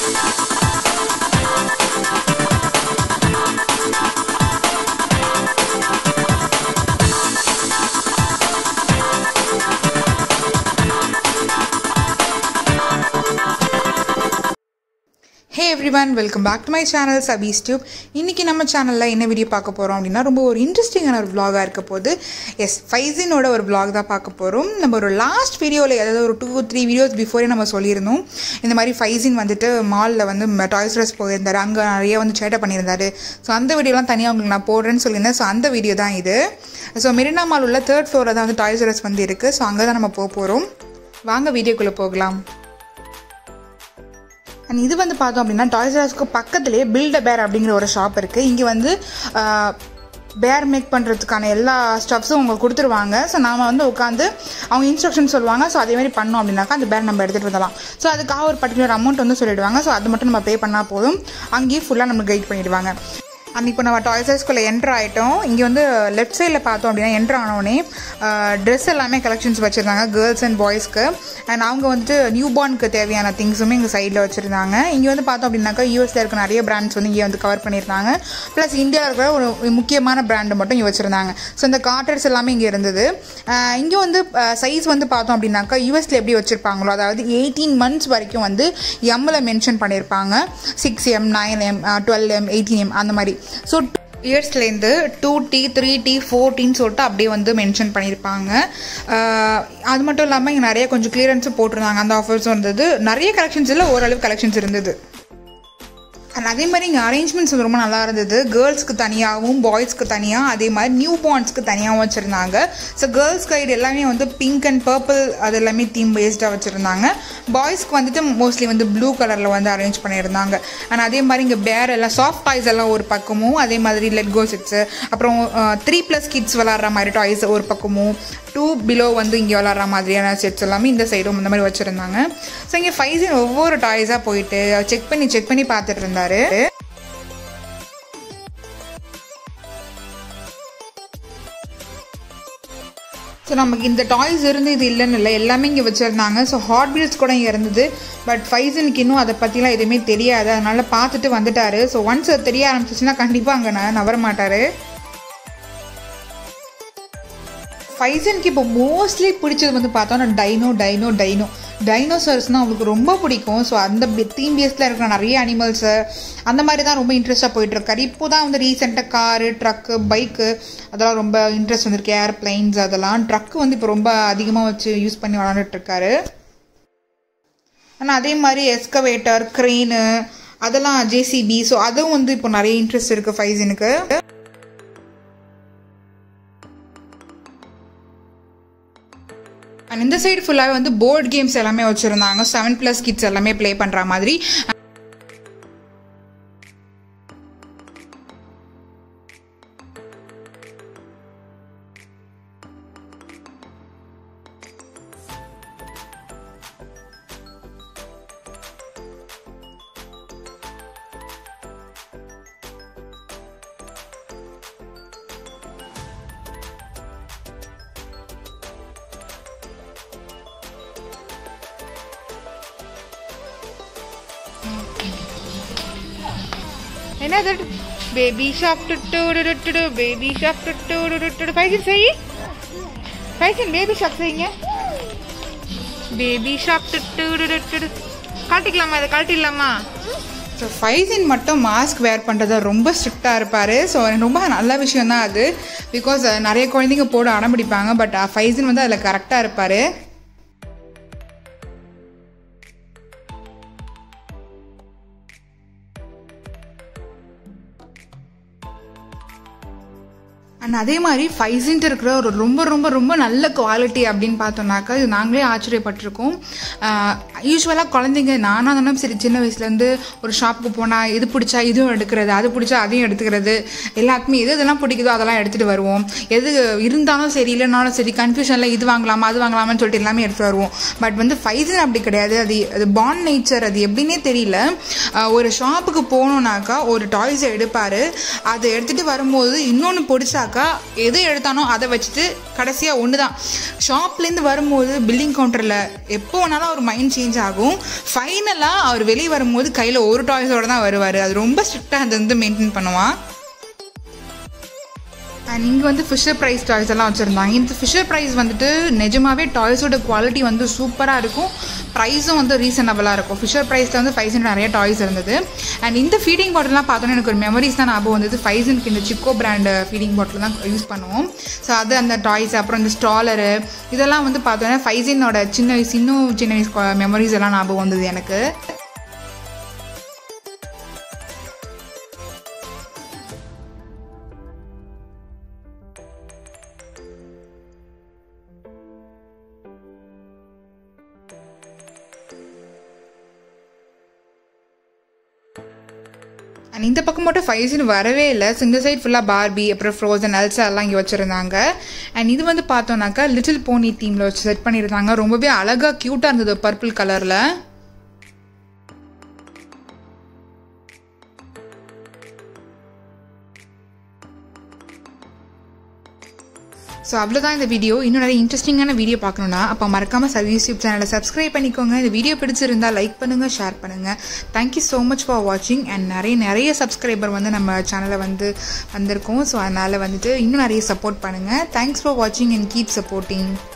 hey everyone welcome back to my channel Sabee's tube இன்றைக்கி நம்ம சேனலில் என்ன வீடியோ பார்க்க போகிறோம் அப்படின்னா ரொம்ப ஒரு இன்ட்ரெஸ்டிங்கான ஒரு vlog-ஆ இருக்க போது எஸ் ஃபைசினோட ஒரு vlog தான் பார்க்க போகிறோம் நம்ம ஒரு லாஸ்ட் வீடியோவில் அதாவது ஒரு டூ த்ரீ வீடியோஸ் பிஃபோரே நம்ம சொல்லியிருந்தோம் இந்த மாதிரி ஃபைசின் வந்துட்டு மாலில் வந்து டாய்ஸ் ட்ரெஸ் போயிருந்தாரு அங்கே நிறைய வந்து சேட்டை பண்ணியிருந்தாரு ஸோ அந்த வீடியோலாம் தனியாக உங்களுக்கு நான் போடுறேன்னு சொல்லியிருந்தேன் ஸோ அந்த வீடியோ தான் இது ஸோ மெரினா மால் உள்ள தேர்ட் ஃப்ளோரில் தான் வந்து டாய்ஸ் ட்ரெஸ் வந்து இருக்குது ஸோ அங்கே தான் நம்ம போக போகிறோம் வாங்க வீடியோக்குள்ளே போகலாம் அண்ட் இது வந்து பார்த்தோம் அப்படின்னா டாய்ஸ் ராஸ்க்கு பக்கத்துலேயே பில்ட் பேர் அப்படிங்கிற ஒரு ஷாப் இருக்குது இங்கே வந்து பேர் மேக் பண்ணுறதுக்கான எல்லா ஸ்டப்ஸும் உங்களுக்கு கொடுத்துருவாங்க ஸோ நாம வந்து உட்காந்து அவங்க இன்ஸ்ட்ரக்ஷன் சொல்லுவாங்க ஸோ அதே மாதிரி பண்ணோம் அப்படின்னாக்கா அந்த பேர் நம்ம எடுத்துகிட்டு வந்துடலாம் ஸோ அதுக்காக ஒரு பர்டிகுலர் அமௌண்ட் வந்து சொல்லிடுவாங்க ஸோ அது மட்டும் நம்ம பே பண்ணால் போதும் அங்கேயே ஃபுல்லாக நம்ம கைட் பண்ணிடுவாங்க அண்ட் இப்போ நம்ம டாய்ஸ் ஹவுஸ்குள்ளே என்ட்ரு ஆகிட்டோம் இங்கே வந்து லெஃப்ட் சைடில் பார்த்தோம் அப்படின்னா என்ட்ரு ஆனோடனே ட்ரெஸ் எல்லாமே கலெக்ஷன்ஸ் வச்சுருந்தாங்க கேர்ள்ஸ் அண்ட் பாய்ஸ்க்கு அண்ட் அவங்க வந்துட்டு நியூ பார்னுக்கு தேவையான திங்ஸுமே இங்கே சைடில் வச்சுருந்தாங்க இங்கே வந்து பார்த்தோம் அப்படின்னாக்கா யூஎஸில் இருக்க நிறைய பிராண்ட்ஸ் வந்து இங்கே வந்து கவர் பண்ணியிருந்தாங்க ப்ளஸ் இந்தியாவில் இருக்கிற ஒரு முக்கியமான பிராண்டு மட்டும் இங்கே வச்சுருந்தாங்க ஸோ இந்த கார்டர்ஸ் எல்லாமே இங்கே இருந்தது இங்கே வந்து சைஸ் வந்து பார்த்தோம் அப்படின்னாக்கா யூஎஸில் எப்படி வச்சுருப்பாங்களோ அதாவது எயிட்டீன் மந்த்ஸ் வரைக்கும் வந்து எம்மில் மென்ஷன் பண்ணியிருப்பாங்க six M nine M twelve M eighteen M அந்த மாதிரி ஸோ இயர்ஸ்லேருந்து two T three T four டின்னு சொல்லிட்டு அப்படியே வந்து மென்ஷன் பண்ணியிருப்பாங்க அது மட்டும் இல்லாமல் இங்கே நிறைய கொஞ்சம் கிளியரன்ஸும் போட்டிருந்தாங்க அந்த ஆஃபர்ஸும் இருந்தது நிறைய கலெக்ஷன்ஸ் இல்லை ஓரளவு கலெக்ஷன்ஸ் இருந்தது அண்ட் அதே மாதிரி இங்கே அரேஞ்ச்மெண்ட்ஸ் ரொம்ப நல்லா இருந்தது கேர்ள்ஸ்க்கு தனியாகவும் பாய்ஸ்க்கு தனியாக அதே மாதிரி நியூ பார்ன்ஸ்க்கு தனியாகவும் வச்சுருந்தாங்க ஸோ கேர்ள்ஸ் கைடு எல்லாமே வந்து பிங்க் அண்ட் பர்பிள் அது எல்லாமே தீம் பேஸ்டாக வச்சுருந்தாங்க பாய்ஸ்க்கு வந்துட்டு மோஸ்ட்லி வந்து ப்ளூ கலரில் வந்து அரேஞ்ச் பண்ணியிருந்தாங்க அண்ட் அதே மாதிரி இங்கே பேர் எல்லாம் சாஃப்ட் டாய்ஸ் எல்லாம் ஒரு பக்கமும் அதே மாதிரி லெட் கோ செட்ஸு அப்புறம் த்ரீ ப்ளஸ் கிட்ஸ் விளாட்ற மாதிரி டாய்ஸ் ஒரு பக்கமும் டூ பிலோ வந்து இங்கே விளாட்ற மாதிரியான செட்ஸ் எல்லாமே இந்த சைடும் இந்த மாதிரி வச்சுருந்தாங்க ஸோ இங்கே ஃபைவ் ஒவ்வொரு டாய்ஸாக போயிட்டு செக் பண்ணி செக் பண்ணி பார்த்துட்டு இருந்தாரு ஸோ நமக்கு இந்த டாய்ஸ் இருந்து இது இல்லைன்னு இல்லை எல்லாமே இங்கே வச்சுருந்தாங்க ஸோ ஹாட் வீல்ஸ் கூட இங்கே இருந்தது பட் ஃபைசனுக்கு இன்னும் அதை பற்றிலாம் எதுவுமே தெரியாது அதனால பார்த்துட்டு வந்துட்டாரு ஸோ ஒன்ஸ் அது தெரிய ஆரம்பிச்சிச்சுன்னா கண்டிப்பாக அங்கே நான் நவர மாட்டார் ஃபைசனுக்கு இப்போ மோஸ்ட்லி பிடிச்சது வந்து பார்த்தோன்னா டைனோ டைனோ டைனோ டைனோசர்ஸ்னால் அவங்களுக்கு ரொம்ப பிடிக்கும் ஸோ அந்த தீம் பேஸில் இருக்கிற நிறைய அனிமல்ஸு அந்த மாதிரி தான் ரொம்ப இன்ட்ரெஸ்ட்டாக போயிட்டுருக்காரு இப்போ தான் வந்து ரீசெண்டாக காரு ட்ரக்கு பைக்கு அதெல்லாம் ரொம்ப இன்ட்ரெஸ்ட் வந்திருக்கு ஏர்பிளைன்ஸ் அதெல்லாம் ட்ரக்கு வந்து இப்போ ரொம்ப அதிகமாக வச்சு யூஸ் பண்ணி விளாண்டுட்ருக்காரு ஆனால் அதே மாதிரி எஸ்கவேட்டர் க்ரெயினு அதெல்லாம் ஜேசிபி ஸோ அதுவும் வந்து இப்போ நிறைய இன்ட்ரெஸ்ட் இருக்குது ஃபைசனுக்கு அண்ட் இந்த சைடு ஃபுல்லாகவே வந்து போர்டு கேம்ஸ் எல்லாமே வச்சுருந்தாங்க செவன் ப்ளஸ் கிட்ஸ் எல்லாமே ப்ளே பண்ணுற மாதிரி என்னது baby shop to baby shop to ஃபைசன் செய் ஃபைசன் பேபி ஷாப் செய்யுங்க பேபி ஷாப் டு காட்டிக்கலாமா இதை காட்டிடலாமா ஸோ ஃபைசின் மட்டும் மாஸ்க் வேர் பண்ணுறத ரொம்ப ஸ்ட்ரிக்டாக இருப்பார் ஸோ ரொம்ப நல்ல விஷயம் தான் அது பிகாஸ் நிறைய குழந்தைங்க போட அடம்பிடிப்பாங்க பட் ஃபைசின் வந்து அதில் கரெக்டாக இருப்பார் அண்ட் அதே மாதிரி ஃபைசின்ட்டு இருக்கிற ஒரு ரொம்ப ரொம்ப ரொம்ப நல்ல குவாலிட்டி அப்படின்னு பார்த்தோம்னாக்கா இது நாங்களே ஆச்சரியப்பட்டிருக்கோம் யூஸ்வலாக குழந்தைங்க நானாக தானே சரி சின்ன வயசுலேருந்து ஒரு ஷாப்புக்கு போனால் இது பிடிச்சா இதுவும் எடுக்கிறது அது பிடிச்சா அதையும் எடுத்துக்கிறது எல்லாத்துக்குமே எது இதெல்லாம் பிடிக்குதோ அதெல்லாம் எடுத்துகிட்டு வருவோம் எது இருந்தாலும் சரி இல்லைனாலும் சரி கன்ஃபியூஷனில் இது வாங்கலாமா அது வாங்கலாமான்னு சொல்லிட்டு எல்லாமே எடுத்துகிட்டு வருவோம் பட் வந்து ஃபைசின் அப்படி கிடையாது அது அது பாண்ட் நேச்சர் அது எப்படின்னே தெரியல ஒரு ஷாப்புக்கு போகணுன்னாக்கா ஒரு டாய்ஸை எடுப்பார் அதை எடுத்துகிட்டு வரும்போது இன்னொன்று பிடிச்சா பார்த்தாக்கா எது எடுத்தானோ அதை வச்சுட்டு கடைசியாக ஒன்று தான் ஷாப்லேருந்து வரும்போது பில்லிங் கவுண்டரில் எப்போ வேணாலும் ஒரு மைண்ட் சேஞ்ச் சேஞ்ச் ஆகும் ஃபைனலாக அவர் வெளியே வரும்போது கையில் ஒரு டாய்ஸோட தான் வருவார் அது ரொம்ப ஸ்ட்ரிக்டாக அது வந்து மெயின்டைன் பண்ணுவான் அண்ட் இங்கே வந்து ஃபிஷர் ப்ரைஸ் டாய்ஸ் எல்லாம் வச்சுருந்தாங்க இந்த ஃபிஷர் ப்ரைஸ் வந்துட்டு நிஜமாவே டாய்ஸோட குவாலிட்டி வந்து சூப்பராக இருக்கும் ப்ரைஸும் வந்து ரீசனபிளாக இருக்கும் ஃபிஷர் ப்ரைஸில் வந்து ஃபைவ் சென்ட் நிறைய டாய்ஸ் இருந்தது அண்ட் இந்த ஃபீடிங் பாட்டில்லாம் பார்த்தோன்னா எனக்கு ஒரு மெமரிஸ் தான் ஞாபகம் வந்தது ஃபைவ் சென்ட்க்கு இந்த சிக்கோ பிராண்ட் ஃபீடிங் பாட்டில் தான் யூஸ் பண்ணுவோம் ஸோ அது அந்த டாய்ஸ் அப்புறம் இந்த ஸ்டாலரு இதெல்லாம் வந்து பார்த்தோன்னா ஃபைவ் சென்னோட சின்ன வயசு இன்னும் சின்ன வயசு மெமரிஸ் எல்லாம் ஞாபகம் வந்தது எனக்கு அண்ட் இந்த பக்கம் மட்டும் ஃபைவ் சீன் வரவே இல்லை ஸோ இந்த சைட் ஃபுல்லாக பார்பி அப்புறம் ஃப்ரோசன் எல்சா எல்லாம் இங்கே வச்சுருந்தாங்க அண்ட் இது வந்து பார்த்தோன்னாக்கா லிட்டில் போனி தீமில் வச்சு செட் பண்ணியிருந்தாங்க ரொம்பவே அழகாக க்யூட்டாக இருந்தது பர்பிள் கலரில் ஸோ அவ்வளோதான் இந்த வீடியோ இன்னும் நிறைய இன்ட்ரெஸ்டிங்கான வீடியோ பார்க்கணுன்னா அப்போ மறக்காமல் சர்வீஸ் யூடியூப் சேனலை சப்ஸ்கிரைப் பண்ணிக்கோங்க இந்த வீடியோ பிடிச்சிருந்தா லைக் பண்ணுங்கள் ஷேர் பண்ணுங்கள் தேங்க்யூ ஸோ மச் ஃபார் வாட்சிங் அண்ட் நிறைய நிறைய சப்ஸ்கிரைபர் வந்து நம்ம சேனலை வந்து வந்திருக்கோம் ஸோ அதனால் வந்துட்டு இன்னும் நிறைய சப்போர்ட் பண்ணுங்கள் தேங்க்ஸ் ஃபார் வாட்சிங் அண்ட் கீப் சப்போர்ட்டிங்